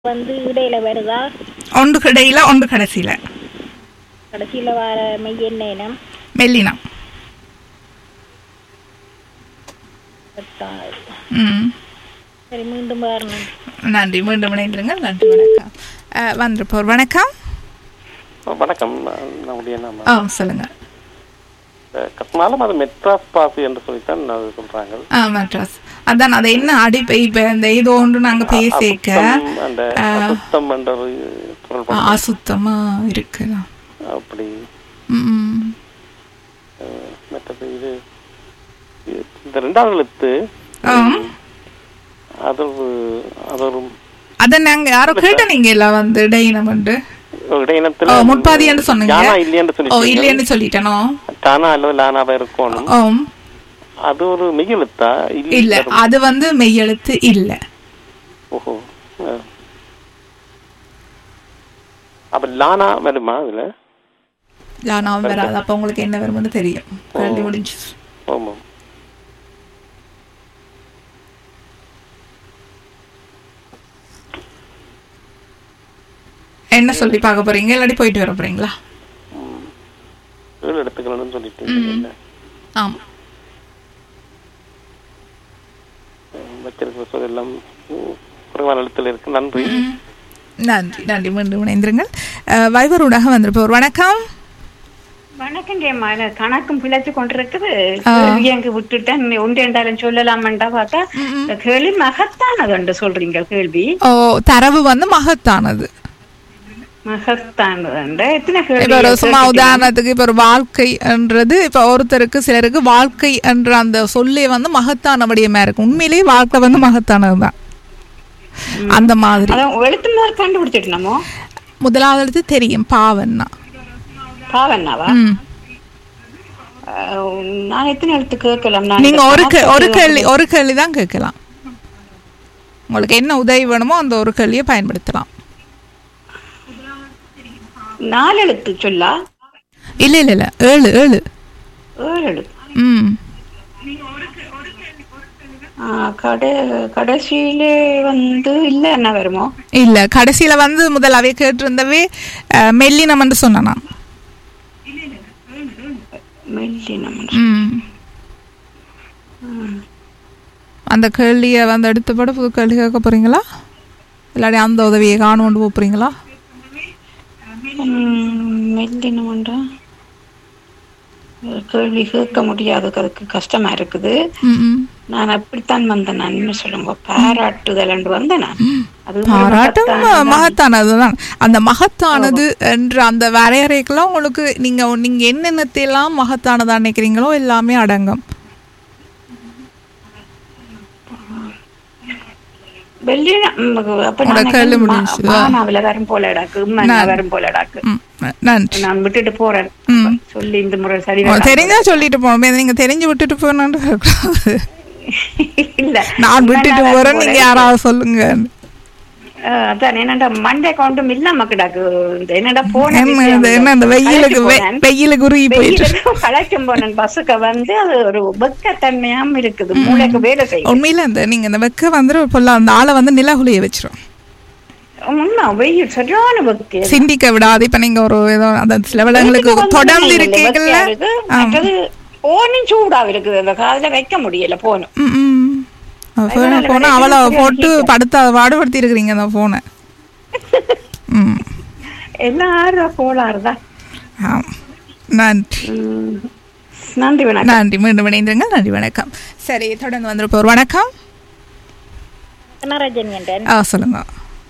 வந்து இடையில வருதா ஒன்று கடையில் ஒன்று கடைசியில் கடைசியில வர மெய் என்ன இனம் மெல்லினம் பத்தாவது. ம் சரி மீண்டும் வரணும் நன்றி மீண்டும் இணைந்திருங்கள் நன்றி வணக்கம் அஹ், வந்திருப்போர் வணக்கம் வணக்கம் நான் நம்முடைய நாம ஆ சொல்லுங்கள் கட்டினாலும் அது மெட்ராஸ் பாசி என்று சொல்லித்தான் அது சொல்றாங்க ஆ மெட்ராஸ் அதான் அது என்ன அடிப்பை இப்போ இந்த இது ஒன்று நாங்கள் பேசிக்க அசுத்தம் அந்த அசுத்தம் என்ற ஒரு பொருள் படும். அசுத்தமாக இருக்கலாம் அப்படி ம் அஹ், மற்றது இது இது- இந்த ரெண்டாவது எழுத்து ஆம். அது ஒரு- அது ஒரு அதை நாங்கள் யாரோ கேட்டனீங்க எல்லாம் வந்து டைனம் வந்து ஒரு இடையினத்துல ஓ முட்பாதின்னு சொன்னீங்க யானா இல்லையென்று ஓ சொல்லி இல்லைன்னு சொல்லிட்டேனோ தானா அல்லது லானாவா இருக்கணும் ஓம் அது ஒரு மெய்யெழுத்தா இல்ல அது வந்து மெய்யெழுத்து இல்ல ஓஹோ அஹ். அப்ப லானா வருமா அதுல லானாவும் வராது அப்ப உங்களுக்கு என்ன வரும்னு தெரியும் கல்வி முடிஞ்சு ஆமாம் என்ன சொல்லி பார்க்க போறீங்க இல்லாட்டி போயிட்டு வர போறீங்களா ஏழு எடுத்துக்கணும்னு சொல்லிட்டு ஆமா வச்சிருக்கிற சொல் எல்லாம் ம், குறைவான எழுத்துல இருக்கு நன்றி ம். நன்றி நன்றி மீண்டும் இணைந்திருங்கள் அஹ், வைபரூடாக வந்திருப்போர் வணக்கம் வணக்கம் ஜெயம்மா எனக்கு கணக்கும் பிழைச்சு கொண்டிருக்குது கேள்வி அங்கு விட்டுட்டேன் ஒன்று என்றாலும் சொல்லலாமண்டா பார்த்தா இந்த கேள்வி மகத்தானது என்று சொல்றீங்க கேள்வி ஓ தரவு வந்து மகத்தானது மகத்தானது எத்தனை இப்ப கேள்வி ஒரு சும்மா உதாரணத்துக்கு இப்ப ஒரு வாழ்க்கை என்றது இப்ப ஒருத்தருக்கு சிலருக்கு வாழ்க்கை என்ற அந்த சொல்லே வந்து மகத்தான வடிவமா இருக்கு உண்மையிலேயே வாழ்க்கை வந்து மகத்தானதுதான் அந்த மாதிரி அதான் எழுத்து மாதிரி கண்டுபிடிச்சிட்டோமோ முதலாவது எழுத்து தெரியும் பாவன்னா பாவண்ணாவா ம். அஹ், நான் எத்தனை எழுத்து கேட்கலாம் நான் நீங்க இந்த ஒரு கே- ஒரு காசு கேள்வி ஒரு கேள்வி தான் கேட்கலாம் உங்களுக்கு என்ன உதவி வேணுமோ அந்த ஒரு கேள்வியை பயன்படுத்தலாம் நாலு எழுத்து சொல்லா இல்ல இல்ல இல்ல ஏழு ஏழு ஏழு எழுத்து ம் ஆஹ், கடை கடைசியிலே வந்து இல்ல என்ன வருமோ இல்ல கடைசியில வந்து முதலாவே கேட்டிருந்தவே அஹ், மெல்லினம் என்று சொன்னேன் நான் மெல்லினம் ம் அந்த கேள்வியை வந்து எடுத்தபட புது கேள்வி கேட்க போறீங்களா இல்லாட்டி அந்த உதவியை காணும் கொண்டு போக போறீங்களா மெல்லினம்ன்றா கேள்வி கேட்க முடியாது அதுக்கு கஷ்டமா இருக்குது ம், ம். நான் அப்படித்தான் வந்தேன் நான் என்ன சொல்லுங்க பாராட்டுதல் என்று வந்தேன் நான் அது ஒரு பாராட்டும் மகத்தானதுதான். மகத்தானதுதான் அந்த மகத்தானது என்ற அந்த வரையறைக்கெல்லாம் உங்களுக்கு நீங்க நீங்க என்னென்னத்தையெல்லாம் மகத்தானதா நினைக்கிறீங்களோ எல்லாமே அடங்கும் வெள்ளினம் ம், அப்ப உங்களோட நான் கேள்வி மா- முடிஞ்சுதா? மானாவில வரும் போலடாக்கு உம்மன்னா வரும் போலடாக்கு ம், நன்றி நான் விட்டுட்டு போறேன் ம். சொல்லி இந்த முறை சரி உங்களுக்கு தெரிஞ்சா சொல்லிட்டு போகணும் நீங்க தெரிஞ்சு விட்டுட்டு போகணும்னு இருக்கக்கூடாது. இல்ல நான் விட்டுட்டு உம்மன்னா போறேன் வரும் நீங்க யாராவது சொல்லுங்க அஹ், அதான் என்னடா மண்டை கவுண்டும் இல்லாம கிடாக்கு இந்த என்னடா போன என்ன விஷயம் இந்த- என்ன இந்த வெயிலுக்கு கலைச்சு வெ- போனேன். வெயிலுக்கு உருகி போயிட்டு வெயிலுக்கு களைக்கும் போனேன் பஸ்ஸுக்கு வந்து அது ஒரு வெக்கத்தன்மையாம இருக்குது மூளைக்கு வேலை செய்யும் உண்மையில இந்த நீங்க இந்த வெக்க வந்து பொல்ல அந்த ஆளை வந்து நிலகுலிய வச்சிரும் உண்மை வெயில் சரியான வெக்கு சிந்திக்க விடாது இப்ப நீங்க ஒரு ஏதோ அந்த சில விடங்களுக்கு தொடர்ந்து இருக்கீங்கல்ல மற்றது போனும் சூடா இருக்குது அந்த காதுல வைக்க முடியல போனும் ம், ம். அவ phone அ போனா அவளை போட்டு படுத்த பாடுபடுத்தி இருக்கிறீங்க அந்த போனை ம் எல்லாரும் கோளாறுதான் ஆம். நன்றி உம், நன்றி வணக்கம் நன்றி மீண்டும் இணைந்திருங்க நன்றி வணக்கம் சரி தொடர்ந்து வந்திருப்போர் வணக்கம் கனராஜன் என்றேன் ஆ சொல்லுங்க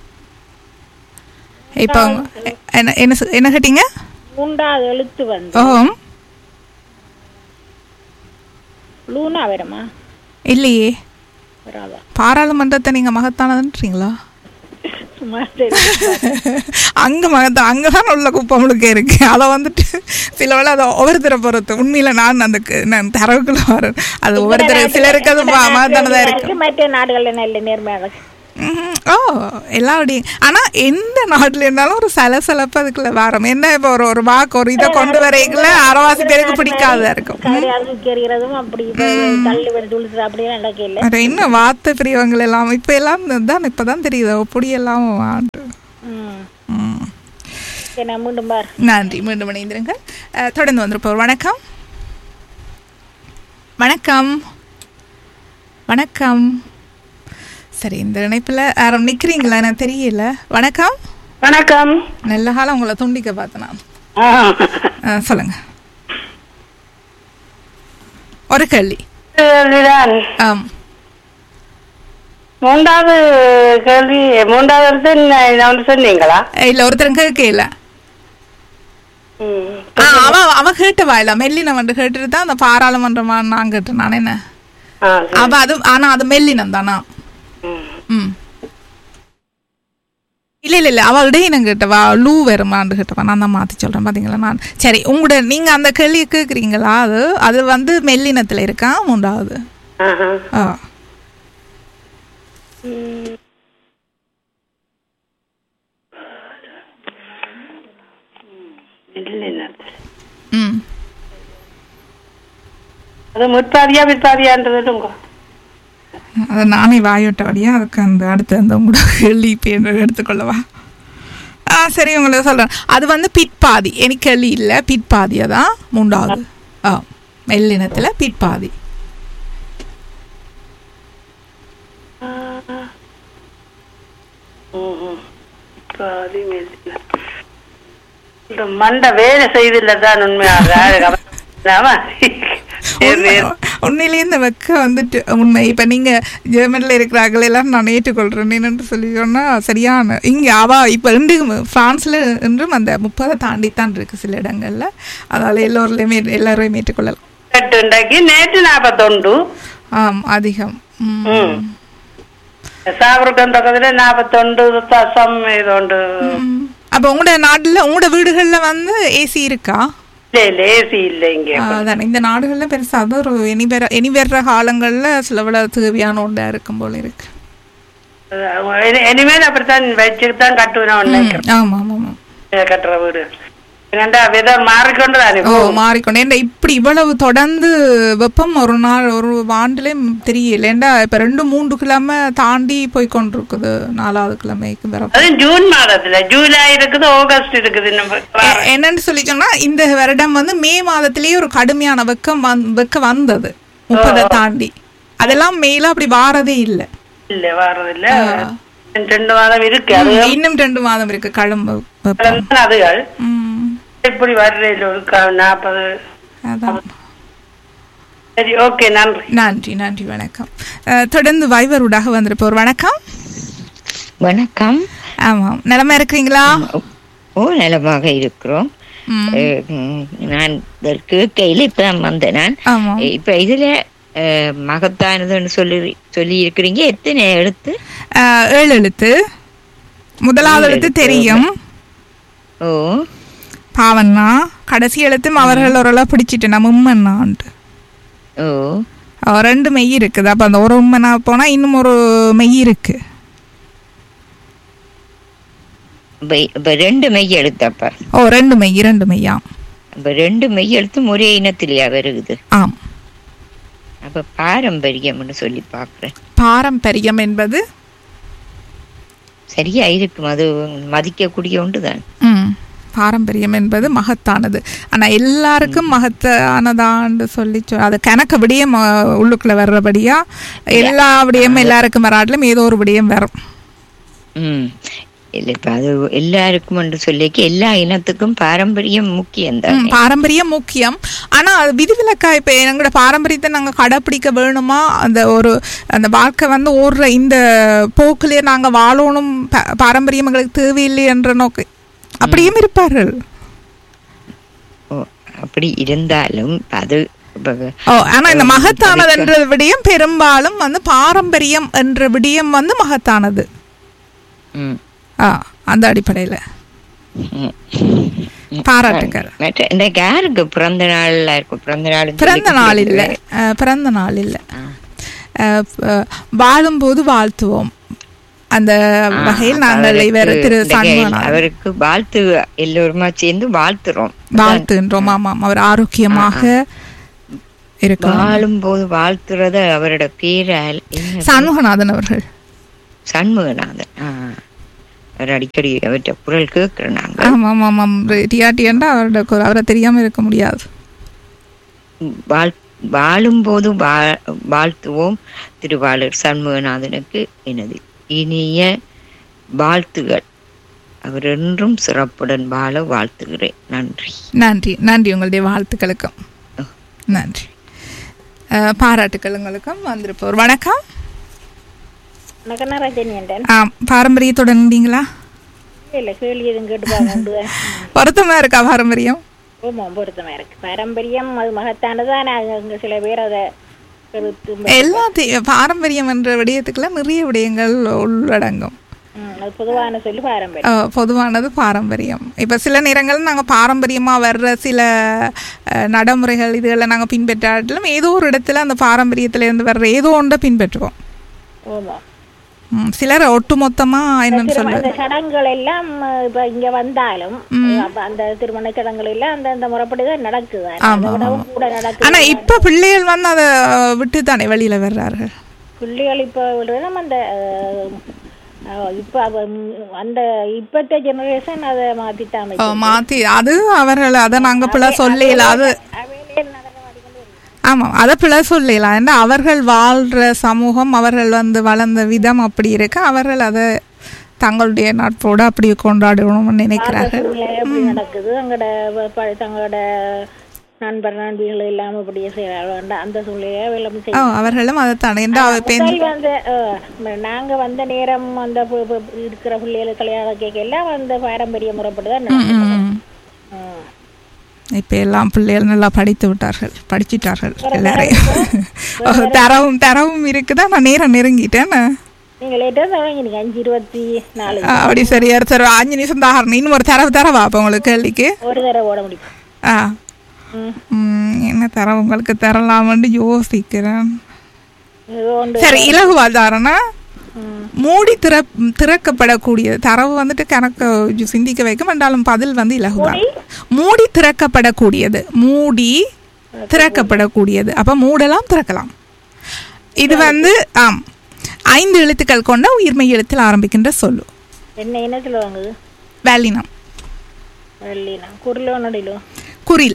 இப்போ எ- என்ன என்ன சொ- என்ன கேட்டீங்க மூன்றாவது எழுத்து வந்து ஓம் லூனா வருமா இல்லையே வராதா பாராளுமன்றத்தை நீங்க மகத்தானதுன்றீங்களா சும்மா தெரியும் அங்க மகத்தான் அங்கதான் உள்ள குப்பை முழுக்க இருக்கு அதை வந்துட்டு சில வேளை அதை ஒவ்வொருத்தரை பொறுத்து உண்மையில நான் அந்த க- நான் தரவுக்குள்ள வரேன் அது ஒவ்வொருத்தர் சிலருக்கு அது ம- மகத்தானதா இருக்கு மற்ற நாடுகள்ல நல்ல நேர்மையாக ம்ஹும். ஓ எல்லாருடைய ஆனா எந்த நாட்டுல இருந்தாலும் ஒரு சலசலப்பு அதுக்குள்ள வரும் என்ன இப்போ ஒரு ஒரு வாக்கு ஒரு இதை கொண்டு வரைக்குள்ள அரைவாசி பேருக்கு பிடிக்காததா இருக்கும் கடையால் தூக்கி எறிகிறதும் அப்படி இப்ப தள்ளி வரி துளுசுற அப்படியே நடக்கல அது என்ன வார்த்தை பிரியவங்கள் எல்லாம் இப்ப எல்லாம் தான் இப்பதான் தெரியுது அப்படி எல்லாம் வாண்டு ம் ம். சரி நான் மீண்டும் பார் நன்றி மீண்டும் இணைந்திருங்கள் அஹ், தொடர்ந்து வந்திருப்போர் வணக்கம் வணக்கம் வணக்கம் சரி இந்த இணைப்பில் யாரும் நிற்கிறீங்களா எனக்கு தெரியல வணக்கம் வணக்கம் நல்ல காலம் உங்களை துண்டிக்க பார்த்தேன் நான் ஆ. அஹ், சொல்லுங்க ஒரு கேள்வி இதுதான் ஆம் மூன்றாவது கேள்வி மூன்றாவது இடத்து நான் ஒன்று சொன்னீங்களா இல்லை ஒருத்தரும் கேட்கல ம். ஆ அவன் அவன் கேட்டவா இல்லை மெல்லினம் வந்து கேட்டுட்டு தான் அந்த பாராளுமன்றமா நான் கேட்டேன் நான் என்ன ஆ, சரி. அவ அது ஆனா அது மெல்லினம் தானா ம். ம் இல்ல இல்ல இல்ல அவ இடையினம் கேட்டவா லூ வருமான்னு கேட்டவா நான் தான் மாத்தி சொல்றேன் பாத்தீங்களா நான் சரி உங்களோட நீங்க அந்த கேள்வியை கேக்குறீங்களா அது அது வந்து மெல்லினத்துல இருக்கா மூன்றாவது ஆஹா. ஆ இல்லை, இல்லை. ம் அது முற்பாதியா பிற்பாதியான்றது உங்க அதை நானே வாயோட்ட வழியா அதுக்கு அந்த அடுத்து அந்த உங்களோட கேள்வி இப்போ எடுத்துக்கொள்ளவா ஆ சரி உங்களை சொல்கிறேன் அது வந்து பிற்பாதி எனக்கு கேள்வி இல்லை பிற்பாதியை தான் மூன்றாவது ஆ மெல்லினத்தில் பிற்பாதி பிற்பாதி மெல்லின. இந்த மண்டை வேலை செய்தில்ல தான் உண்மையாக உண்மை- உண்மையிலேயே இந்த வெக்க வந்துட்டு உண்மை இப்போ நீங்கள் ஜெர்மனியில் இருக்கிறார்கள் எல்லாம் நான் ஏற்றுக்கொள்கிறேன் என்று சொல்லி சொன்னால் சரியான இங்கே அவ இப்போ இன்று ஃப்ரான்ஸில் இன்றும் அந்த முப்பதை தாண்டித்தான் இருக்கு சில இடங்களில் அதனால் எல்லோருலையுமே எல்லாரையும் ஏற்றுக்கொள்ளலாம் எட்டு இன்றைக்கு நேற்று நாற்பத்தொண்டு ஆம் அதிகம் ம். ம் சாவருக்கம் பக்கத்துல நாற்பத்தொண்டு தசம் இதோண்டு ம். அப்போ உங்களோட நாட்டில் உங்களோட வீடுகளில் வந்து ஏசி இருக்கா இல்லை இல்லை ஏசி இல்லை இங்கே ஆ, அதானே இந்த நாடுகளில் பெருசாக அது ஒரு இனி வர இனி வர்ற காலங்களில் சில விட தேவையான ஒன்றா இருக்கும் போல இருக்கு இனி- இனிமேல் அப்படித்தான் வச்சுட்டு தான் கட்டுவேன் நினைக்கிறேன் ஆமாம் ஆமாம் ஆமாம் கட்டுற வீடு என்னண்டா விதம் மாறிக்கொண்டு தானே ஓ மாறிக்கொண்டே ஏன்டா இப்படி இவ்வளவு தொடர்ந்து வெப்பம் ஒரு நாள் ஒரு ஆண்டுலே தெரியல ஏன்டா இப்ப ரெண்டு மூன்று கிழமை தாண்டி போய் கொண்டிருக்குது நாலாவது கிழமைக்கு வர அது ஜூன் மாதத்துல ஜூலை இருக்குது ஆகஸ்ட் இருக்குது இன்னும் எ- என்னன்னு சொல்லி சொன்னா இந்த வருடம் வந்து மே மாதத்திலேயே ஒரு கடுமையான வெக்கம் வந் வெக்க வந்தது முப்பதை தாண்டி அதெல்லாம் மேல அப்படி வாரதே இல்லை இல்ல வர்றதில்ல ரெண்டு மாதம் இருக்கு அது இன்னும் ரெண்டு மாதம் இருக்கு கழும்பு வெப்பம் தான் அதுகள் ம், இப்படி வர்றதில்ல ஒரு க- நாற்பது அதான் சரி ஓகே நன்றி நன்றி நன்றி வணக்கம் அஹ், தொடர்ந்து வைவருடாக வந்திருப்போர் வணக்கம் வணக்கம் ஆமாம் நிலமா இருக்கிறீங்களா ஓ நலமாக இருக்கிறோம் ம். அஹ், ம், நான் இதற்கு கையில் இப்ப வந்தேன் நான் ஆமாம் இப்ப இதுல அஹ், மகத்தானதுன்னு சொல்லி சொல்லி இருக்கிறீங்க எத்தனை எழுத்து அஹ், ஏழு எழுத்து முதலாவது எழுத்து தெரியும் ஓ பாவண்ணா கடைசி எழுத்தும் அவர்கள் ஓரளவு பிடிச்சிட்டு நம்ம உம்மண்ணான்ட்டு ஓ அஹ், ரெண்டு மெய் இருக்குது அப்போ அந்த ஒரு உம்மனா போனா இன்னும் ஒரு மெய் இருக்கு இப்ப இப்ப ரெண்டு மெய் எழுத்தப்ப ஓ ரெண்டு மெய் ரெண்டு மெய்யா அப்ப ரெண்டு மெய் எழுத்தும் ஒரே இனத்திலேயா வருகுது ஆம் அப்ப பாரம்பரியம்னு சொல்லி பாக்குறேன் பாரம்பரியம் என்பது சரியா இருக்கும் அது மதிக்கக்கூடிய ஒன்றுதான் ம் பாரம்பரியம் என்பது மகத்தானது ஆனா எல்லாருக்கும் மகத்தானதான்னு சொல்லி சொ- அது கணக்கு விடியம் அஹ், உள்ளுக்குள்ள வர்றபடியா எல்லா விடியமும் எல்லாருக்கும் வராட்டிலும் ஏதோ ஒரு விடியம் வரும் ம் இல்ல இப்ப அது எல்லாருக்கும் என்று சொல்லிக்க எல்லா இனத்துக்கும் பாரம்பரியம் முக்கியம்தான் ம், பாரம்பரியம் முக்கியம் ஆனா அது விதிவிலக்கா இப்ப எங்களோட பாரம்பரியத்தை நாங்க கடைப்பிடிக்க வேணுமா அந்த ஒரு அந்த வாழ்க்கை வந்து ஓடுற இந்த போக்கிலே நாங்க வாழணும் பா- பாரம்பரியம் எங்களுக்கு தேவையில்லை என்ற நோக்கு அப்படியும் இருப்பார்கள் ஓ, அப்படி இருந்தாலும் அது இப்ப ஓ ஆனா இந்த மகத்தானது என்ற விடயம் பெரும்பாலும் வந்து பாரம்பரியம் என்ற விடயம் வந்து மகத்தானது ம், ஆ அந்த அடிப்படையில ம். பாராட்டுக்கள் மற்ற இந்த யாருக்கு பிறந்த நாள்ல இருக்கும் பிறந்த நாள் பிறந்த நாள் இல்லை அஹ், பிறந்த நாள் இல்லை அஹ், அஹ், வாழும்போது வாழ்த்துவோம் அந்த வகையில் நாங்கள் இவர் அவருக்கு திரு இந்த கையில் சண்முகநாதன் அவருக்கு வாழ்த்து எல்லோருமா சேர்ந்து வாழ்த்துறோம் வாழ்த்துன்றோம் ஆமாம் அவர் ஆரோக்கியமாக இருக்கும் வாழும் போது வாழ்த்துறத அவரோட பேரால் என்ன சண்முகநாதன் அவர்கள் சண்முகநாதன் ஆ. அவர் அடிக்கடி அவர்கிட்ட குரல் கேட்கிறோம் நாங்க ஆமாம் ஆமாம் டிஆர்டிஎன்டா அவரோட குரல் அவரை தெரியாம இருக்க முடியாது வாழ் வாழும் போது வா- வாழ்த்துவோம் திருவாளர் சண்முகநாதனுக்கு எனது இனிய வாழ்த்துகள் அவர் என்றும் சிறப்புடன் வாழ வாழ்த்துகிறேன் நன்றி நன்றி நன்றி உங்களுடைய வாழ்த்துக்களுக்கும் நன்றி அஹ், பாராட்டுக்கள் உங்களுக்கும் வந்திருப்போர் வணக்கம் உனக்கு ரஜினி என்றேன் ஆ பாரம்பரியத்துடன் இருந்தீங்களா இல்லை கேள்வி எதுவும் கேட்டு பார்க்க பொருத்தமா இருக்கா பாரம்பரியம் ஆமாம் பொருத்தமாக இருக்கு பாரம்பரியம் அது மகத்தானதான் அங்கே சில பேர் அதை கருத்து எல்லாத்தையும் பாரம்பரியம் என்ற விடயத்துக்குள்ள நிறைய விடயங்கள் உள்ளடங்கும் ம், அது பொதுவான சொல்லி பாரம்பரியம் அஹ், பொதுவானது பாரம்பரியம் இப்போ சில நேரங்கள் நாங்கள் பாரம்பரியமாக வர்ற சில அஹ், நடைமுறைகள் இதுகளை நாங்கள் பின்பற்றாட்டிலும் ஏதோ ஒரு இடத்துல அந்த பாரம்பரியத்திலேருந்து வர்ற ஏதோ ஒன்றை பின்பற்றுவோம் ஆமாம் ம், சிலர் ஒட்டுமொத்தமாக என்னன்னு திருமண சொல்ல இந்த சடங்குகள் எல்லாம் அஹ், இப்ப இங்க வந்தாலும் அப்ப அந்த திருமண சடங்குகள் எல்லாம் அந்த அந்த முறைப்படி தான் நடக்குது அதை விடவும் கூட நடக்குது ஆனால் இப்போ பிள்ளைகள் வந்து அதை விட்டு தானே வெளியில் வர்றார்கள் பிள்ளைகள் இப்போ நம்ம அந்த அஹ், அஹ், இப்ப அவ- ம், அந்த இப்பத்த ஜெனரேஷன் அதை மாத்திட்டாம அஹ், மாத்தி அது அவர்கள் அதை நாங்கள் பிள்ளை சொல்லல அது அவையிலே நடந்த மாதிரிகளே இருக்கு. ஆமாம் அதை பிள்ளை சொல்லலாம் ஏன்னா அவர்கள் வாழ்கிற சமூகம் அவர்கள் வந்து வளர்ந்த விதம் அப்படி இருக்கு அவர்கள் அதை தங்களுடைய நட்போடு அப்படி கொண்டாடணும்னு நினைக்கிறார்கள் சூழ்நிலை எப்படி நடக்குது அங்கட வ- ப- தங்களோட நண்பர் நண்பிகள் இல்லாம அப்படியே செய்யறாங்க அந்த சூழ்நிலையை வெள்ளம் ஓ செய்யும் அவர்களும் அதை தானே ஏன்னா அவ பெண் முதல் வந்து அஹ், ம- நாங்க வந்த நேரம் அந்த பு- பு- இருக்கிற பிள்ளைகளை கல்யாணம் கேட்க எல்லாம் அந்த பாரம்பரிய முறைப்படி தான் நடக்குது. ம். இப்போ எல்லாம் பிள்ளைகள் நல்லா படித்து விட்டார்கள் படிச்சிட்டார்கள் எல்லாரையும் ஓ, தரவும் தரவும் இருக்குதா நான் நேரம் நெருங்கிட்டேன் நீங்க லேட்டா தொடங்கினீங்க அஞ்சு இருபத்தி நாலு ஆ, அப்படி சரியா சார் அஞ்சு நிமிஷம் தாரணம் இன்னும் ஒரு தரவு தரவா அப்போ உங்களுக்கு கேள்விக்கு ஒரு தடவை ஓட முடியும் ஆ ம். ம், என்ன தர உங்களுக்கு தரலாமன்னு யோசிக்கிறேன் ஏதோ ஒன்று சரி இலகுவா தாரணா மூடி திற திறக்கப்படக்கூடியது தரவு வந்துட்டு கணக்கு ஜு- சிந்திக்க வைக்கும் என்றாலும் பதில் வந்து இலகுதான் மூடி திறக்கப்படக்கூடியது மூடி திறக்கப்படக்கூடியது அப்ப மூடலாம் திறக்கலாம் இது வந்து ஆம் ஐந்து எழுத்துக்கள் கொண்ட உயிர்மை எழுத்தில் ஆரம்பிக்கின்ற சொல்லு என்ன இனத்துல வாங்குது வேலினம் வெள்ளினா குரலோ நடிலோ குரில்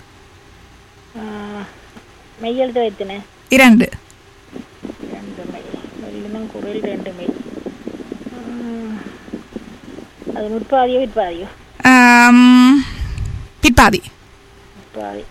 மெய்யெழுத்து வைத்தினேன் இரண்டு ரெண்டு மெய் வெள்ளினம் குரல் ரெண்டு மெய் ம். அது முற்பாதியோ விற்பாதியோ ஆம், பிற்பாதி முற்பாதி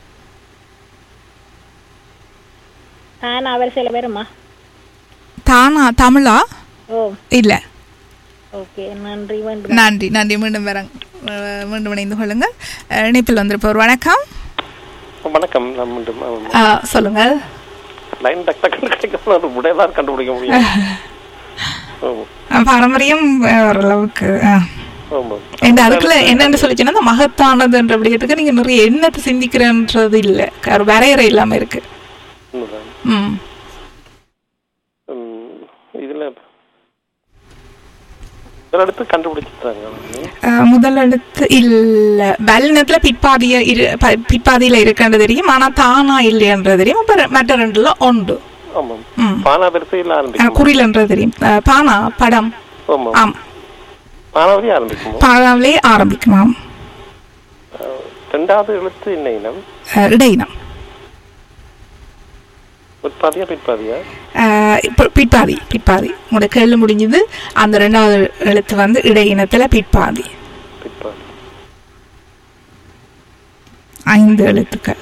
தானா அவர் சில பேருமா தானா தமிழா ஓ இல்ல ஓகே நன்றி வேண்டும் நன்றி நன்றி மீண்டும் வர அஹ், மீண்டும் இணைந்து கொள்ளுங்கள் அஹ், இணைப்பில் வந்திருப்பவர் வணக்கம் வணக்கம் நான் மீண்டும் ஆ, சொல்லுங்கள் லைன் டக் டக்குன்னு கிடைக்கும் அது உடையதான் கண்டுபிடிக்க முடியும் ஆமா. அஹ், பாரம்பரியம் அஹ், ஓரளவுக்கு அஹ். ஆமா இந்த அதுக்குள்ள என்னன்னு சொல்லிச்சுன்னா இந்த மகத்தானதுன்ற விடயத்துக்கு நீங்க நிறைய எண்ணத்தை சிந்திக்கிறன்றது இல்ல ஒரு வரையறை இல்லாம இருக்கு உண்மைதான். ம் ம், இதுல முதல் எடுத்து கண்டுபிடிச்சிட்டாங்க அஹ், முதல் எழுத்து இல்ல வல்லினத்துல பிற்பாதிய இரு ப- பிற்பாதியில இருக்கின்றது தெரியும் ஆனா தானா இல்லையன்றது தெரியும் அப்புறம் மற்ற ரெண்டுல ஒன்று ஆமாம் ம் பானா வரிசையில் அஹ், ஆரம்பிக்கும் குறிலன்றது தெரியும் அஹ், பானா படம் ஆமாம் ஆம் பானாவதி ஆரம்பிக்குமோ பானாவிலே ஆரம்பிக்குமாம் அஹ், ரெண்டாவது எழுத்து என்ன இனம் அஹ், இடையினம் உட்பாதியா பிற்பாதியா அஹ், இப்ப பிற்பாதி பிற்பாதி உங்களோட கேள்வி முடிஞ்சது அந்த ரெண்டாவது எழுத்து வந்து இடையினத்துல பிற்பாதி பிற்பாதி ஐந்து எழுத்துக்கள்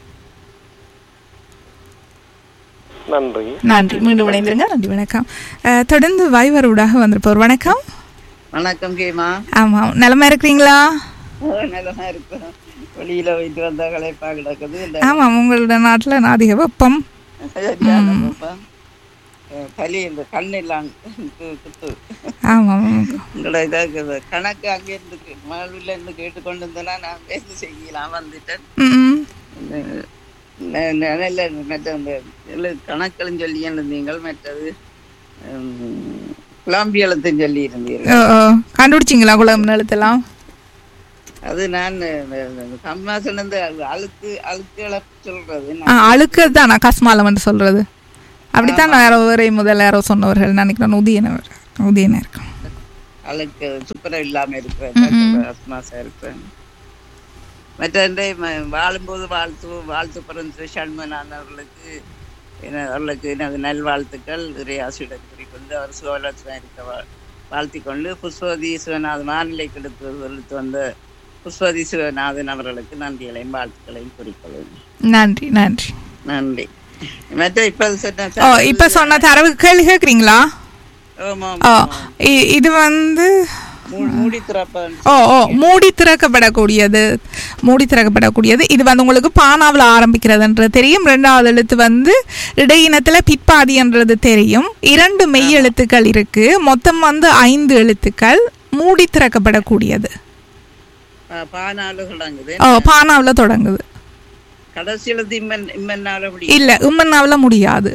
நன்றி நன்றி மீண்டும் இணைந்திருங்க நன்றி வணக்கம் அஹ், தொடர்ந்து வைவரூடாக வந்திருப்போர் வணக்கம் வணக்கம் கேமா ஆமாம் நலமா இருக்கிறீங்களா நல்லா இருக்கும் வெளியில போயிட்டு வந்த களைப்பா கிடக்குது இந்த ஆமாம் உங்களோட நாட்டில் அதிக வெப்பம் சரியான வெப்பம். அஹ் சளி இந்த கண்ணு எல்லாம் கு- குத்து ஆமாம் உங்களோட இதாக கணக்கு அங்கே இருந்து கே- மகளுல இருந்து கேட்டுக்கொண்டு இருந்தேன்னா நான் பேச செய்யலாம் வந்துட்டேன் ம் இந்த ந- ந- நல்ல மற்ற இந்த எழு- கணக்குகளும் சொல்லி இருந்தீங்கள் மற்றது உம், குழம்பி எழுத்துன்னு சொல்லி இருந்தீர்கள் ஓ, ஓ. கண்டுபிடிச்சிங்களா குளம் எழுத்தெல்லாம் அது நான் அம்மா சொன்னது அழுக்கு அழுக்குகளை சொல்றது ஆ, அழுக்கு தான் நான் கஸ்மாலம்னு சொல்றது அப்படித்தான் யாரோ ஒரே முதல்ல யாரோ சொன்னவர்கள் நினைக்கிறேன் உதயனர் உதயனர் இருக்கும் அழுக்கு சுப்பரம் இல்லாம இருக்கிற அஸ்மாசா இருக்கிறேன் மற்ற வாழும்போது வாழ்த்து வாழ்த்து பிறந்த சண்மனான் அவர்களுக்கு என- அவர்களுக்கு எனது நல்வாழ்த்துக்கள் இறையாசியுடன் கூறிக்கொண்டு அவர் சுகலட்சணம் இருக்க வா- வாழ்த்திக் கொண்டு புஷ்பவதி சிவநாதன் மாநிலை கெடுத்து எடுத்து வந்த புஷ்பவதி சிவநாதன் அவர்களுக்கு நன்றிகளையும் வாழ்த்துக்களையும் கூறிக்கொள்வேன் நன்றி நன்றி நன்றி மற்ற இப்ப சொன்ன ஓ இப்ப சொன்ன தரவு கேள்வி கேக்குறீங்களா ஆமா, ஓ ஆமா. இ- இது வந்து மூ- மூடி திறப்பேன் ஓ ஓ மூடி திறக்கப்படக்கூடியது மூடி திறக்கப்படக்கூடியது இது வந்து உங்களுக்கு பானாவில் ஆரம்பிக்கிறதுன்றது தெரியும் ரெண்டாவது எழுத்து வந்து இடையினத்துல பிற்பாதின்றது தெரியும் இரண்டு மெய் எழுத்துக்கள் இருக்கு மொத்தம் வந்து ஐந்து எழுத்துக்கள் மூடி திறக்கப்படக்கூடியது பானாலு தொடங்குது ஓ பானாவில் தொடங்குது கடைசியில இம்மன் இம்மன்னால அப்படி இல்ல உம்மன்னாவில் முடியாது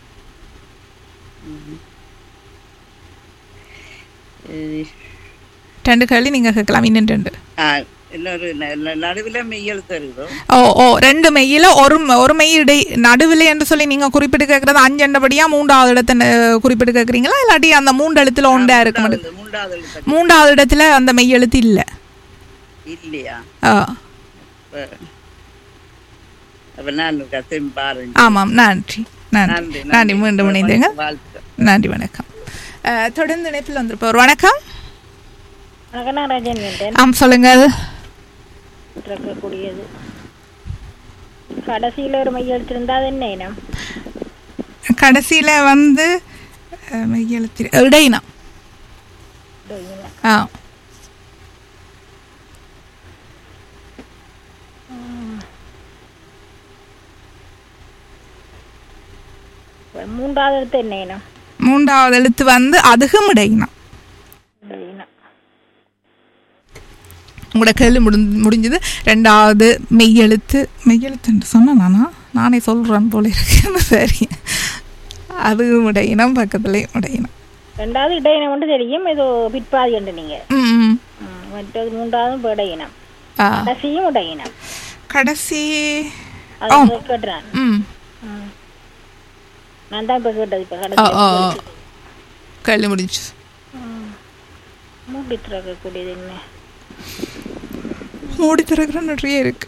ரெண்டு கேள்வி நீங்க கேட்கலாம் இன்னும் ரெண்டு ஆ, இன்னொரு ந- ந- நடுவுல மெய்யல் தருகிறோம் ஓ ஓ ரெண்டு மெய்யில ஒரு ம- ஒரு மெய் இடை நடுவில் என்று சொல்லி நீங்க குறிப்பிட்டு கேட்கறது அஞ்சண்டபடியா மூன்றாவது இடத்தை ந- குறிப்பிட்டு கேட்கறீங்களா இல்லாட்டி அந்த மூன்று எழுத்துல ஒன்றா இருக்க மாட்டேங்குது மூன்றாவது எழுத்து மூன்றாவது இடத்துல அந்த மெய் எழுத்து இல்ல இல்லையா ஆ, அப்ப அப்ப நான் கத்தின் பாருங்க ஆமாம் நன்றி நன்றி நன்றி மீண்டும் இணைந்தேங்க வாழ்த்துக்கள் நன்றி வணக்கம் அஹ், தொடர்ந்து இணைப்பில் வந்திருப்பவர் வணக்கம் அகனாராஜன் என்றேன் ஆம் சொல்லுங்கள் திறக்கக்கூடியது கடைசியில ஒரு மைய எடுத்திருந்தா அது என்ன இனம் கடைசியில வந்து அஹ், மெய் எழுத்து இடையினம் ஆ மூன்றாவது எடுத்து என்ன இனம் மூன்றாவது எழுத்து வந்து அதுகும் இடையினம் இந்த இனம் உங்களோட கேள்வி முடிஞ்சு முடிஞ்சது ரெண்டாவது மெய்யெழுத்து மெய்யெழுத்துன்னு சொன்னேன் நானா நானே சொல்கிறேன் போல இருக்கு சரி அதுவும் இடையினம் பக்கத்துலேயும் இடையினம் ரெண்டாவது இடையினம் வந்து தெரியும் ஏதோ பிற்பாதி என்று நீங்க ம் ம். ம், மற்றது மூன்றாவது இப்ப இடையினம் ஆ கடைசியும் இடையினம் கடைசி அது கேட்டுறான் ம் நான் தான் இப்ப கேட்டது இப்ப ஓ கடைசி ஓ ஓ. கேள்வி முடிஞ்சு மூடி திறக்கக்கூடியது என்ன மூடி திறக்கிற நிறைய இருக்கு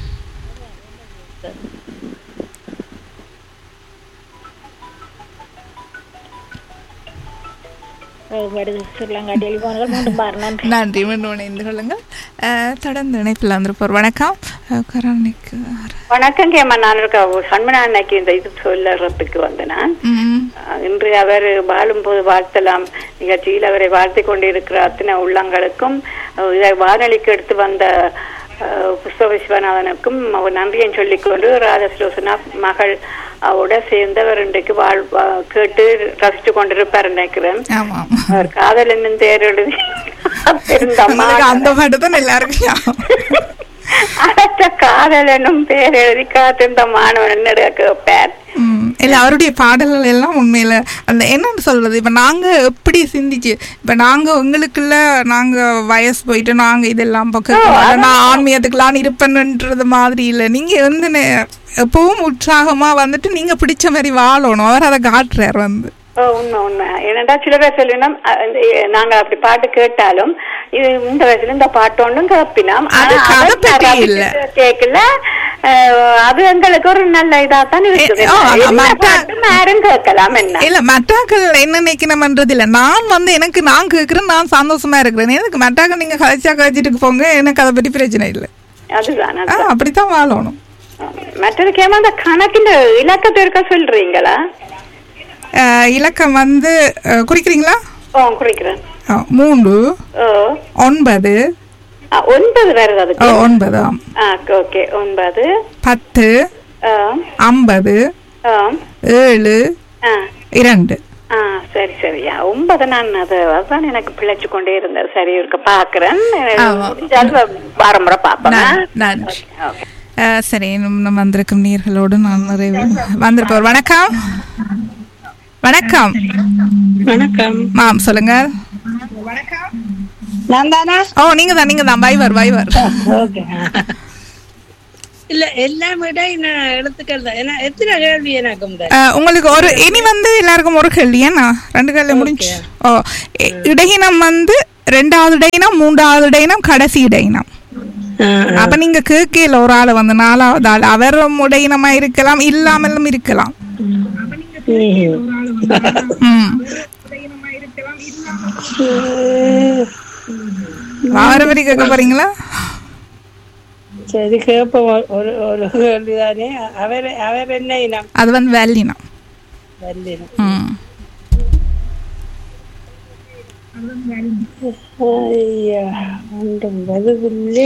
வருது ஸ்ரீலங்கா டெலிஃபோன்கள் மூன்று பார் நன்றி நன்றி மீண்டும் இணைந்து கொள்ளுங்கள் அஹ், தொடர்ந்து இணைப்பில் வந்திருப்போர் வணக்கம் அஹ், கருணைக்கு வணக்கம் கேமா நான் இருக்க சண்மனா அன்னைக்கு இந்த இது சொல்லறதுக்கு வந்தேன் நான் ம் அஹ் இன்று அவர் வாழும்போது வாழ்த்தலாம் நிகழ்ச்சியில் அவரை வாழ்த்தி கொண்டிருக்கிற அத்தனை உள்ளங்களுக்கும் அஹ் இதை வானொலிக்கு எடுத்து வந்த அஹ், புஷ்ப விஸ்வநாதனுக்கும் அவர் நன்றியை சொல்லிக்கொண்டு ராஜஸ்லோசனா மகள் அவரோட சேர்ந்தவர் இன்றைக்கு வாழ் வா- கேட்டு ரசித்து கொண்டிருப்பார் நினைக்கிறேன் ஆமாம் அவர் காதல் என்னும் தேர் எழுதி இருந்தம்மா உங்களுக்கு அந்த பாட்டு தான் எல்லாருக்கும் ஞாபகம். அடுத்த காதல் என்னும் பேர் எழுதி காத்திருந்த மாணவன் என்ன கேட்பார் ம், இல்ல அவருடைய பாடல்கள் எல்லாம் உண்மையில அந்த என்னன்னு சொல்றது இப்ப நாங்க எப்படி சிந்திச்சு இப்ப நாங்க உங்களுக்குள்ள நாங்க வயசு போயிட்டு நாங்க இதெல்லாம் பக்கம் நான் ஆன்மீகத்துக்குலாம் இருப்பேன்ன்றது மாதிரி இல்ல நீங்க வந்து நெ- எப்பவும் உற்சாகமா வந்துட்டு நீங்க பிடிச்ச மாதிரி வாழணும் அவர் அதை காட்டுறாரு வந்து ஓ, உண்மை உண்மை ஏனென்றா சில பேர் சொல்லினோம் நாங்க அப்படி பாட்டு கேட்டாலும் இது இந்த வயசுல இந்த பாட்டு ஒன்றும் கேப்பினோம் அது கதை பத்தி இல்ல. கேட்கல அஹ், அது எங்களுக்கு ஒரு நல்ல இதா தான் இருக்குது ஆ, ஆமா, எல்லா மற்ற- பாட்டும் யாரும் கேட்கலாம் என்ன இல்ல மட்டாக்கள் என்ன நினைக்கணும்ன்றது இல்ல நான் வந்து எனக்கு நான் கேக்குறேன் நான் சந்தோஷமா இருக்கிறேன் எனக்கு மட்டாக்கள் நீங்க கதைச்சா கதைச்சிட்டு போங்க எனக்கு அதை பத்தி பிரச்சனை இல்லை அதுதான் ஆ, அதுதான். அப்படித்தான் வாழணும் மற்றது கேமா அந்த கணக்கின் இலக்கத்தை இருக்க சொல்றீங்களா அஹ், இலக்கம் வந்து அஹ், குறிக்கிறீங்களா ஓ குறிக்கிறேன் அஹ், மூன்று ஓ ஒன்பது ஆ, ஒன்பது வருது ஓ, அதுக்கு ஒன்பது ஆம். ஆ ஓகே ஒன்பது பத்து ஆ, ஐம்பது ஆ, ஏழு ஆ இரண்டு ஆ சரி சரியா ஒன்பது நான் அது அதுதான் எனக்கு பிழைச்சு கொண்டே இருந்தது சரி இருக்க பாக்குறேன் ஆமா. முடிஞ்சால் வாரமுறை பாப்பேன் நன்- நன்றி ஓகே அஹ், சரி இன்னும் நம்ம வந்திருக்கும் நீர்களோடு நான் நிறைவு வந்திருப்பவர் வணக்கம் வணக்கம் வணக்கம் மாம் சொல்லுங்க நான் தானா ஓ நீங்க தான் நீங்க தான் வைவர் வைவர் ஓகே இல்ல எல்லாம் விட நான் எழுத்துக்கள் தான் ஏன்னா எத்தனை கேள்வி எனக்கு முதல் அஹ், உங்களுக்கு ஒரு இனி வந்து எல்லாருக்கும் ஒரு கேள்வி ஏன்னா ரெண்டு கேள்வி முடிஞ்சு ஓ இ- இடையினம் வந்து ரெண்டாவது இடையினம் மூன்றாவது இடையினம் கடைசி இடையினம் அப்ப நீங்க கேட்கல ஒரு ஆள் வந்து நாலாவது ஆள் அவர் உடையினமா இருக்கலாம் இல்லாமலும் இருக்கலாம் ம். வார வரி கேட்க போறீங்களா சரி கேட்போம் ஒரு- ஒரு ஒரு கேள்வி தானே அவர் அவர் என்ன இனம் அது வந்து வெள்ளினம் வல்லினம் ம். ஐயா ஒன்றும் வருதில்லை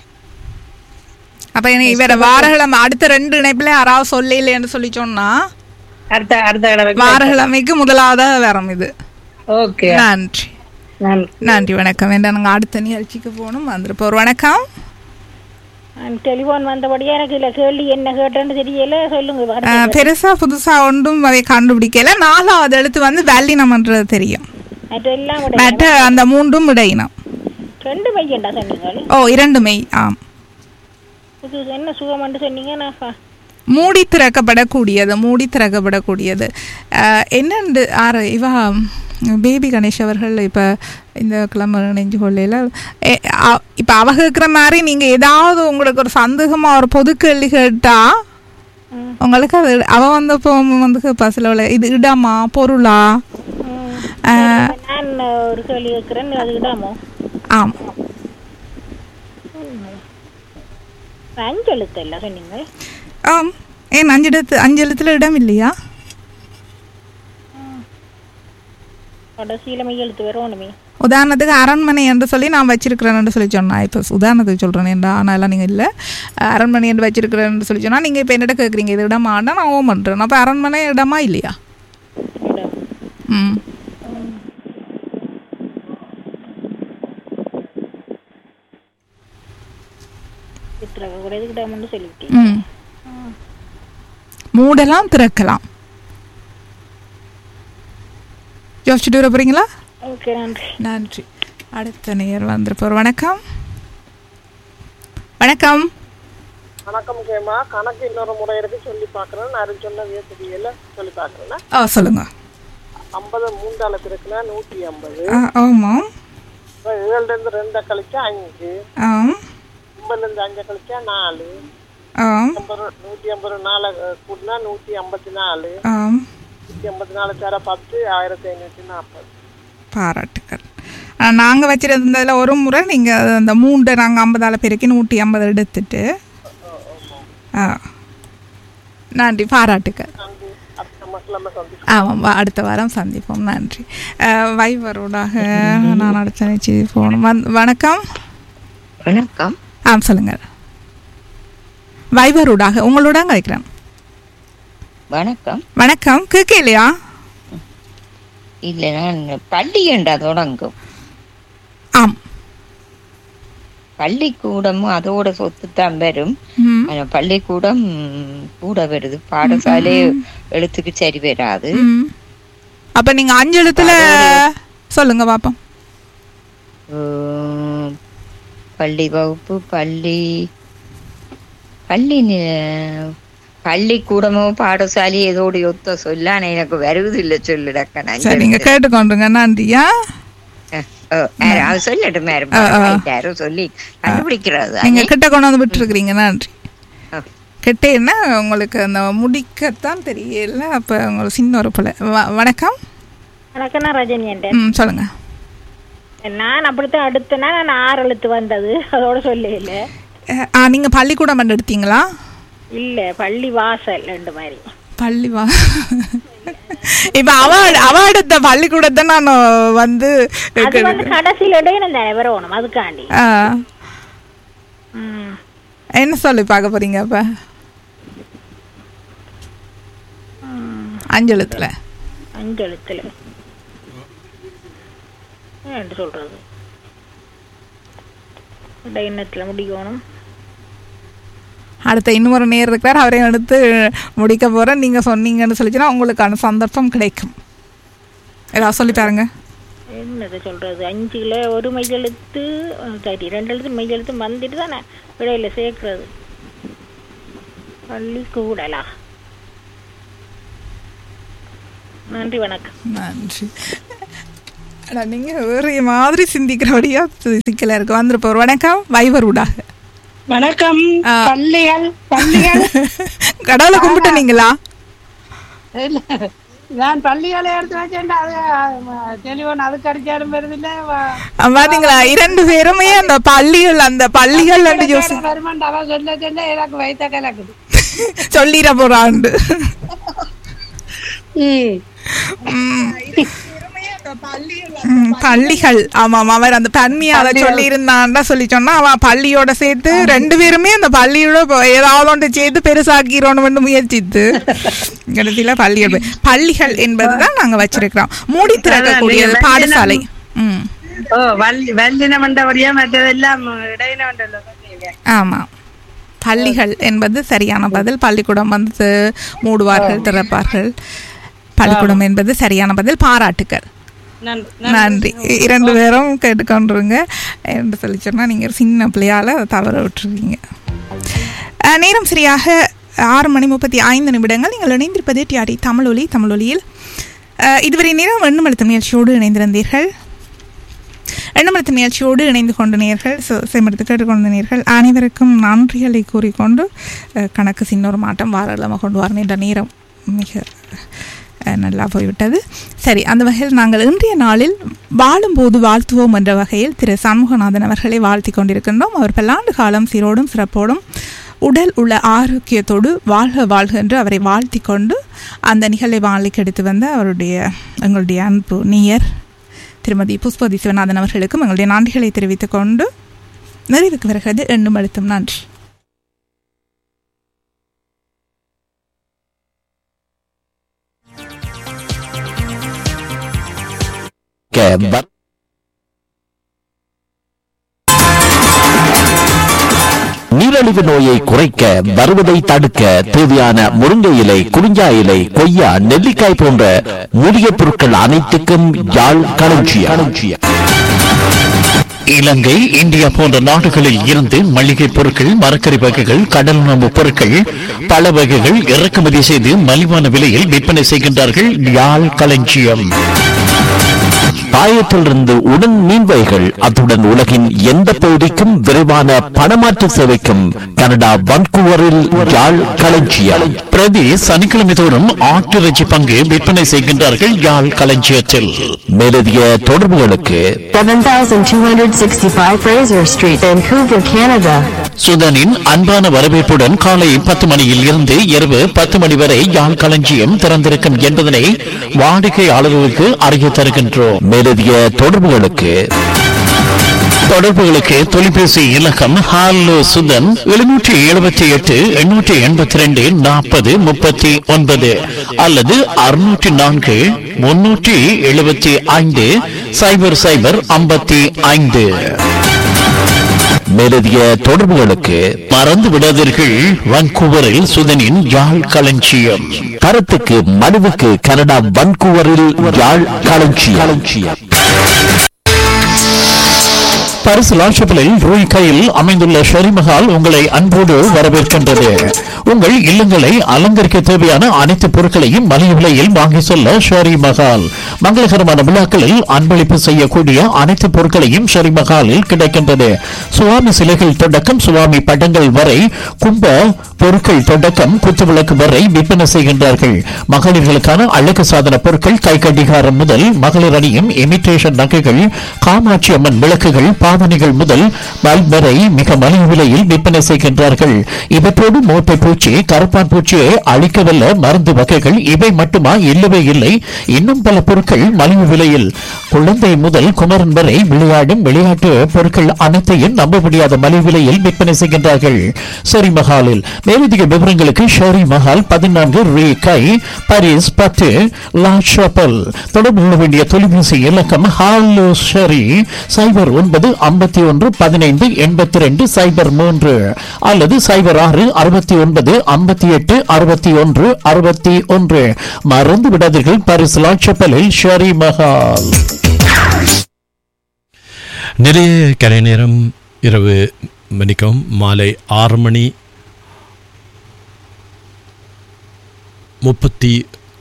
அப்ப இனி இவர வாரகிழமை அடுத்த ரெண்டு இணைப்புல யாராவது சொல்லலைன்னு சொல்லி சொன்னா அடுத்த அடுத்த தடவை வாரகிழமைக்கு முதலாவதா வரும் இது ஓகே நன்றி நான் நன்றி வணக்கம் என்ன நாங்க அடுத்த நிகழ்ச்சிக்கு போகணும் வந்துருப்போம் ஒரு வணக்கம் டெலிஃபோன் வந்தபடியா எனக்கு இல்ல கேள்வி என்ன கேட்டேன்னு தெரியல சொல்லுங்க அஹ், பாருங்க. பெருசா புதுசா ஒன்றும் அதை கண்டுபிடிக்கல நாலாவது எழுத்து வந்து வெள்ளினம்ன்றது தெரியும் மற்ற எல்லாம் விட மற்ற அந்த மூன்றும் இடையினம் ரெண்டு மையண்டா சொன்னீங்க ஓ இரண்டு மெய் ஆம் இது என்ன சுகம்னு சொன்னீங்க நான் பா- மூடி திறக்கப்படக்கூடியது மூடி திறக்கப்படக்கூடியது அஹ், என்னண்டு ஆறு இவா பேபி கணேஷ் அவர்கள் இப்போ இந்த கிழமை நெஞ்சு கொள்ளையில் இப்போ அவ கேட்குற மாதிரி நீங்கள் ஏதாவது உங்களுக்கு ஒரு சந்தேகமாக ஒரு பொது கேள்வி கேட்டா உங்களுக்கு அது அவ வந்து இப்போ வந்து பஸ்ஸில் இது இடமா பொருளா அஹ், நான் ஒரு கேள்வி கேட்கிறேன் அது இடாமோ ஆம் அஞ்சு எழுத்து இல்ல சொன்னீங்க ஆம் ஏன் அஞ்சு எழுத்து அஞ்சு எழுத்துல இடம் இல்லையா கடைசியில மெய் எழுத்து வரணுமே உதாரணத்துக்கு அரண்மனை என்று சொல்லி நான் வச்சிருக்கிறேன்னு சொல்லி சொன்னேன் இப்போ உதாரணத்துக்கு சொல்கிறேன் ஏன்டா ஆனாலாம் நீங்கள் இல்லை அரண்மனை என்று வச்சிருக்கிறேன்னு சொல்லி சொன்னால் நீங்கள் இப்போ என்னிட்ட கேட்குறீங்க இது இடமாண்டா நான் ஓம் பண்ணுறேன் அப்போ அரண்மனை இடமா இல்லையா இடம் ம் சித்திரக கூட இதுக்கு இடம்னு சொல்லிவிட்டேன் ம் மூடலாம் திறக்கலாம் யோசிச்சுட்டு வர போகிறீங்களா ஓகே நன்றி நன்றி அடுத்த நேர் வந்திருப்போர் வணக்கம் வணக்கம் வணக்கம் கேமா கணக்கு இன்னொரு முறை இருக்கு சொல்லி பாக்குறேன் நான் சொன்ன வியசதியில சொல்லி பாக்குறேன்னா ஆ சொல்லுங்க ஐம்பது மூன்றால பிறகுனா நூத்தி ஐம்பது ஆ ஆமாம் இப்ப ஏழுல இருந்து ரெண்டை கழிச்சா அஞ்சு ஆம் ஒன்பதுல இருந்து அஞ்சை கழிச்சா நாலு ஆம் ஐம்பது நூத்தி ஐம்பது நாலு கூட்டினா நூத்தி ஐம்பத்தி நாலு ஆம் நூத்தி ஐம்பத்தி நாலு தர பத்து ஆயிரத்தி ஐநூத்தி நாற்பது பாராட்டுக்கள் நாங்கள் வச்சிருந்ததில் ஒரு முறை நீங்கள் அந்த மூண்டை நாங்கள் ஐம்பதால பேருக்கு நூற்றி ஐம்பது எடுத்துட்டு ஆ நன்றி பாராட்டுக்கள் அடுத்த மக்கள் சந்தி ஆமாம் வா- அடுத்த வாரம் சந்திப்போம் நன்றி அஹ், வைவரோடாக நான் அடுத்த நிகழ்ச்சி போகணும் வந் வணக்கம் வணக்கம் ஆ சொல்லுங்கள் வைவரோடாக உங்களோட கழிக்கிறேன் வணக்கம் வணக்கம் கேட்கலையா இல்ல நான் பள்ளி என்றா தொடங்கும் ஆம் பள்ளிக்கூடமும் அதோட சொத்து தான் வரும் ம் ஆனா பள்ளிக்கூடம் கூட வருது பாடசாலை எழுத்துக்கு சரி வராது ம் அப்போ நீங்கள் அஞ்சு எழுத்துல சொல்லுங்க பாப்போம் உம், பள்ளி வகுப்பு பள்ளி பள்ளி நி- பள்ளிக்கூடமோ பாடசாலை ஏதோட ஒத்த சொல்ல ஆனா எனக்கு வருவது இல்ல சொல்லுடக்க சரி நீங்கள் கேட்டுக்கொண்டுங்க நன்றியா சொல்லட்டும் மேடம் யாரும் சொல்லி கண்டுபிடிக்கிறது நீங்க கிட்ட கொண்டு வந்து விட்டுருக்கிறீங்க நன்றி ஆ. கிட்டேன்னா உங்களுக்கு அந்த முடிக்கத்தான் தெரியல அப்போ உங்களுக்கு சின்ன ஒரு பிள்ளை வ- வணக்கம் வணக்கம் நான் ரஜினி என்கிட்ட. ம் சொல்லுங்க நான் அப்படித்தான் அடுத்தனா நான் ஆறு எழுத்து வந்தது அதோட சொல்லல அஹ், ஆ நீங்க பள்ளிக்கூடம் பண்ண எடுத்தீங்களா இல்ல பள்ளி வாசல் ரெண்டு மாதிரி பள்ளி வா இப்ப அவ அவ எடுத்த பள்ளிக்கூடத்தை நான் வந்து அது வந்து கடைசியில இடையில தானே வரணும் அதுக்காண்டி ஆ, ம். என்ன சொல்லி பார்க்க போறீங்க அப்ப அஞ்சு எழுத்துல அஞ்சு எழுத்துல என்ன சொல்றது இடையினத்துல முடிக்கணும் அடுத்த இன்னொரு நேர் இருக்கிறார் அவரையும் எடுத்து முடிக்க போகிறேன் நீங்கள் சொன்னீங்கன்னு சொல்லிச்சுன்னா உங்களுக்கான சந்தர்ப்பம் கிடைக்கும் ஏதாவது சொல்லி பாருங்க என்னது சொல்றது அஞ்சுல ஒரு மையெழுத்து சரி ரெண்டு எழுத்து மையெழுத்து வந்துட்டு தானே இடையில சேர்க்கறது பள்ளி கூடலா நன்றி வணக்கம் நன்றி அடா, நீங்க வேற மாதிரி சிந்திக்கிறபடியா சிக்கலா இருக்கு வந்துருப்போம் வணக்கம் வைவர் ஊடாக வணக்கம் ஆ. பள்ளிகள் பள்ளிகள் கடவுளை கும்பிட்டுனீங்களா இல்ல நான் பள்ளிகளை எடுத்து வச்சேன் அது டெலிஃபோன் அதுக்கு அடிச்சாலும் வருது இல்ல பாத்தீங்களா இரண்டு பேருமே அந்த பள்ளிகள் அந்த பள்ளிகள் ரெண்டு ஜோசி வருமான் அவ சொல்ல சொல்ல எனக்கு வைத்த கலக்குது சொல்லிட போறாண்டு ம் ம், பள்ளிகள் ஆமாம் அவர் அந்த பன்மையை அதை சொல்லி இருந்தான்டா சொல்லி சொன்னா அவன் பள்ளியோட சேர்த்து ரெண்டு பேருமே அந்த பள்ளியோட இப்போ ஏதாவது ஒன்று சேர்த்து பெருசாக்கிறோன்னு முயற்சித்து கடைசியில பள்ளிகள் போய்- பள்ளிகள் என்பதுதான் நாங்க வச்சிருக்கிறோம் மூடி திறக்கக்கூடியது நீங்க பாடசாலை ம் ஓ வள்ளி வல்லின மண்டபடியா மற்றதெல்லாம் இடையின மண்டல ஆமா பள்ளிகள் என்பது சரியான பதில் பள்ளிக்கூடம் வந்து மூடுவார்கள் திறப்பார்கள் பள்ளிக்கூடம் என்பது சரியான பதில் பாராட்டுக்கள் நன்றி இரண்டு பேரும் கேட்டுக்கொண்டுருங்க என்று சொல்லி சொன்னால் நீங்கள் சின்ன பிள்ளையால் தவற விட்டுருவீங்க அஹ், நேரம் சரியாக ஆறு மணி முப்பத்தி ஐந்து நிமிடங்கள் நீங்கள் இணைந்திருப்பது டிஆடி தமிழொலி தமிழொலியில் அஹ், இதுவரை நேரம் எண்ணுமழுத்த முயற்சியோடு இணைந்திருந்தீர்கள் எண்ணமழுத்த நிகழ்ச்சியோடு இணைந்து கொண்ட நேர்கள் செமடுத்து கேட்டுக்கொண்ட நேர்கள் அனைவருக்கும் நன்றிகளை கூறிக்கொண்டு அஹ், கணக்கு சின்னொரு மாட்டம் வாரமாக கொண்டு வரணும் என்ற நேரம் மிக அஹ், நல்லா போய்விட்டது சரி அந்த வகையில் நாங்கள் இன்றைய நாளில் வாழும்போது வாழ்த்துவோம் என்ற வகையில் திரு சண்முகநாதன் அவர்களை வாழ்த்தி கொண்டிருக்கின்றோம் அவர் பல்லாண்டு காலம் சீரோடும் சிறப்போடும் உடல் உள்ள ஆரோக்கியத்தோடு வாழ்க வாழ்க என்று அவரை வாழ்த்தி கொண்டு அந்த நிகழ்வை வாழ்க்கைக்கு எடுத்து வந்த அவருடைய எங்களுடைய அன்பு நீயர் திருமதி புஷ்பதி சிவநாதன் அவர்களுக்கும் எங்களுடைய நன்றிகளை தெரிவித்துக் கொண்டு நிறைவுக்கு வருகிறது எண்ணும் அழுத்தம் நன்றி க- நீரிழிவு நோயை குறைக்க வருவதை தடுக்க தேவையான முருங்கை இலை குறிஞ்சா இலை கொய்யா நெல்லிக்காய் போன்ற மூலிகை பொருட்கள் அனைத்துக்கும் யாழ் களஞ்சியம் இலங்கை இந்தியா போன்ற நாடுகளில் இருந்து மளிகை பொருட்கள் மரக்கறி வகைகள் கடல் உணவு பொருட்கள் பல வகைகள் இறக்குமதி செய்து மலிவான விலையில் விற்பனை செய்கின்றார்கள் யாழ் களஞ்சியம் பாயத்திலிருந்து உடன் மீன்வைகள் அத்துடன் உலகின் எந்த பகுதிக்கும் விரைவான பணமாற்று சேவைக்கும் கனடா வன்கூவரில் யாழ் களஞ்சியம் பிரதி சனிக்கிழமை தோறும் ஆட்டிறைச்சி பங்கு விற்பனை செய்கின்றார்கள் யாழ் களஞ்சியத்தில் மேலதிக தொடர்புகளுக்கு 7265 Fraser Street, Vancouver, Canada. சுதனின் அன்பான வரவேற்புடன் காலை பத்து மணியில் இருந்து இரவு பத்து மணி வரை யாழ் களஞ்சியம் திறந்திருக்கும் என்பதனை வாடிக்கையாளர்களுக்கு அறிய தருகின்றோம் மேலதிக தொடர்புகளுக்கு தொடர்புகளுக்கு தொலைபேசி இலக்கம் ஹாலோ சுதன் எழுநூற்றி எழுபத்தி எட்டு எண்ணூற்றி எண்பத்தி ரெண்டு நாற்பது முப்பத்தி ஒன்பது அல்லது அறுநூற்றி நான்கு முன்னூற்றி எழுபத்தி ஐந்து சைபர் சைபர் ஐம்பத்தி ஐந்து மேலதிக தொடர்புகளுக்கு மறந்து விடாதீர்கள் வான்கூவரில் சுதனின் யாழ் களஞ்சியம் கருத்துக்கு மனுவுக்கு கனடா வன்கூவரில் யாழ் களஞ்சியம் பரிசு லாட்சப்பிலில் ரூய் கையில் அமைந்துள்ள ஷெரிமஹால் உங்களை அன்போடு வரவேற்கின்றது உங்கள் இல்லங்களை அலங்கரிக்க தேவையான அனைத்து பொருட்களையும் மலிவு விலையில் வாங்கி செல்ல ஷெரி மஹால் மங்களகரமான விழாக்களில் அன்பளிப்பு செய்யக்கூடிய அனைத்து பொருட்களையும் ஷெரி மஹாலில் கிடைக்கின்றது சுவாமி சிலைகள் தொடக்கம் சுவாமி படங்கள் வரை கும்ப பொருட்கள் தொடக்கம் குத்துவிளக்கு வரை விற்பனை செய்கின்றார்கள் மகளிர்களுக்கான அழகு சாதன பொருட்கள் கை கடிகாரம் முதல் மகளிர் அணியும் இமிட்டேஷன் நகைகள் காமாட்சி அம்மன் விளக்குகள் பாவனைகள் முதல் பல்ப் வரை மிக மலிவு விலையில் விற்பனை செய்கின்றார்கள் இவற்றோடு மோட்டை பூச்சி கருப்பான் பூச்சியை அழிக்கவல்ல மருந்து வகைகள் இவை மட்டுமா இல்லவே இல்லை இன்னும் பல பொருட்கள் மலிவு விலையில் குழந்தை முதல் குமரன் வரை விளையாடும் விளையாட்டு பொருட்கள் அனைத்தையும் நம்ப முடியாத மலிவு விலையில் விற்பனை செய்கின்றார்கள் சரி மஹாலில் மேலதிக விவரங்களுக்கு ஷெரி மஹால் பதினான்கு ரீ கை பாரிஸ் பத்து லா ஷாப்பல் தொடர்பு கொள்ள வேண்டிய தொலைபேசி இலக்கம் ஹாலோ ஷெரி சைபர் ஒன்பது ஐம்பத்தி ஒன்று பதினைந்து எண்பத்தி ரெண்டு சைபர் மூன்று அல்லது சைபர் ஆறு அறுபத்தி ஒன்பது ஐம்பத்தி எட்டு அறுபத்தி ஒன்று அறுபத்தி ஒன்று மறந்து விடாதீர்கள் பாரிஸ் லா ஷாப்பலில் ஷெரி மஹால் நிறைய கலை நேரம் இரவு மணிக்கும் மாலை ஆறு மணி முப்பத்தி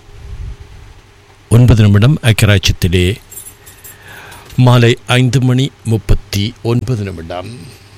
ஒன்பது நிமிடம் அக்கராட்சத்திலே மாலை ஐந்து மணி முப்பத்தி ஒன்பது நிமிடம்